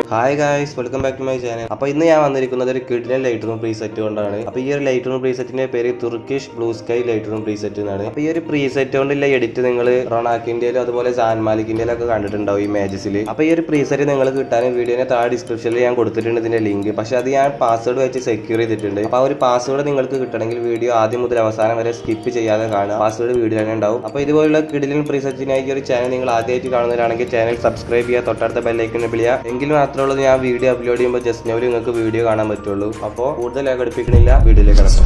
hi guys welcome back to my channel അപ്പോൾ ഇന്ന് ഞാൻ വന്നിരിക്കുന്നത് ഒരു കിഡിലൻ ലൈറ്റ് റൂം പ്രീസെറ്റ് കൊണ്ടാണ് അപ്പോൾ ഈ ഒരു ലൈറ്റ് റൂം പ്രീസെറ്റിന്റെ പേര് Turkish blue sky light room preset എന്നാണ് അപ്പോൾ ഈ ഒരു പ്രീസെറ്റ് കൊണ്ടുള്ള എഡിറ്റ് നിങ്ങൾ റൊണാക്കിന്റെയിലും അതുപോലെ സാൻമാലിക്കിന്റെയിലും ഒക്കെ കണ്ടിട്ടുണ്ടാവും ഈ മേജസിൽ അപ്പോൾ ഈ ഒരു പ്രീസെറ്റ് നിങ്ങൾക്ക് കിട്ടാൻ വീഡിയോനെ താഴെ ഡിസ്ക്രിപ്ഷനിൽ ഞാൻ കൊടുത്തിട്ടുണ്ട് ഇതിന്റെ ലിങ്ക് പക്ഷെ അത് ഞാൻ പാസ്വേഡ് വെച്ച് സെക്യൂർ ചെയ്തിട്ടുണ്ട് അപ്പോൾ ആ ഒരു പാസ്വേഡ് നിങ്ങൾക്ക് കിട്ടണമെങ്കിൽ വീഡിയോ ആദ്യം മുതൽ അവസാനം വരെ സ്കിപ്പ് ചെയ്യാതെ കാണുക പാസ്വേഡ് വീഡിയോ തന്നെ ഉണ്ടാവും അപ്പോൾ ഇതുപോലുള്ള കിഡിലൻ പ്രീസെറ്റിനായി ഈ ഒരു ചാനൽ നിങ്ങൾ ആദ്യമായിട്ട് കാണുന്നവരാണെങ്കിൽ ചാനൽ സബ്സ്ക്രൈബ് ചെയ്യുക തൊട്ടടുത്ത ബെല്ലൈക്കൻ വിളിക്കുക എങ്കിൽ മാത്രമേ ഉള്ളൂ ഞാൻ വീഡിയോ അപ്ലോഡ് ചെയ്യുമ്പോൾ ജസ്റ്റ് നവർ നിങ്ങൾക്ക് വീഡിയോ കാണാൻ പറ്റുള്ളൂ അപ്പോൾ കൂടുതൽ ഘടിപ്പിക്കണില്ല വീഡിയോയിലേക്ക് കിടക്കാം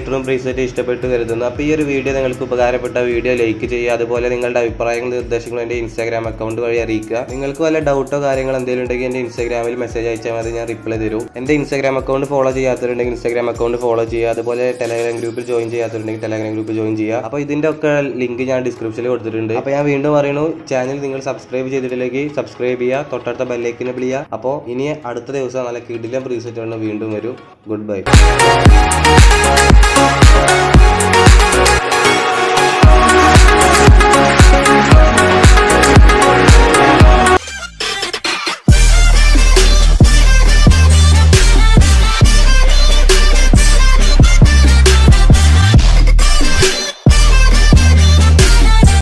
ലൈറ്റ് റൂം പ്രീസെറ്റ് ഇഷ്ടപ്പെട്ട് കരുതുന്നു അപ്പോൾ ഈ ഒരു വീഡിയോ നിങ്ങൾക്ക് ഉപകാരപ്പെട്ട വീഡിയോ ലൈക്ക് ചെയ്യുക അതുപോലെ നിങ്ങളുടെ അഭിപ്രായങ്ങളും നിർദ്ദേശങ്ങളും എൻ്റെ ഇൻസ്റ്റാഗ്രാം അക്കൗണ്ട് വഴി അറിയിക്കുക നിങ്ങൾക്ക് വല്ല ഡൗട്ടോ കാര്യങ്ങളോ എന്തെങ്കിലും ഉണ്ടെങ്കിൽ എൻ്റെ ഇൻസ്റ്റാഗ്രാമിൽ മെസ്സേജ് അയച്ചാൽ മതി ഞാൻ റിപ്ലൈ തരും എൻ്റെ ഇൻസ്റ്റാഗ്രാം അക്കൗണ്ട് ഫോളോ ചെയ്യാത്തവരുണ്ടെങ്കിൽ ഇൻസ്റ്റാഗ്രാം അക്കൗണ്ട് ഫോളോ ചെയ്യുക അതുപോലെ ടെലഗ്രാം ഗ്രൂപ്പിൽ ജോയിൻ ചെയ്യാത്തവരുണ്ടെങ്കിൽ ടെലഗ്രാം ഗ്രൂപ്പിൽ ജോയിൻ ചെയ്യുക അപ്പോൾ ഇതിൻ്റെ ഒക്കെ ലിങ്ക് ഞാൻ ഡിസ്ക്രിപ്ഷനിൽ കൊടുത്തിട്ടുണ്ട് അപ്പോൾ ഞാൻ വീണ്ടും പറയുന്നു ചാനൽ നിങ്ങൾ സബ്സ്ക്രൈബ് ചെയ്തിട്ടില്ലെങ്കിൽ സബ്സ്ക്രൈബ് ചെയ്യുക തൊട്ടടുത്ത ബെല്ലൈക്കിനെ വിളിക്കുക അപ്പോൾ ഇനി അടുത്ത ദിവസം നല്ല കിടിലം പ്രീസെറ്റ് വീണ്ടും വരും ഗുഡ് ബൈ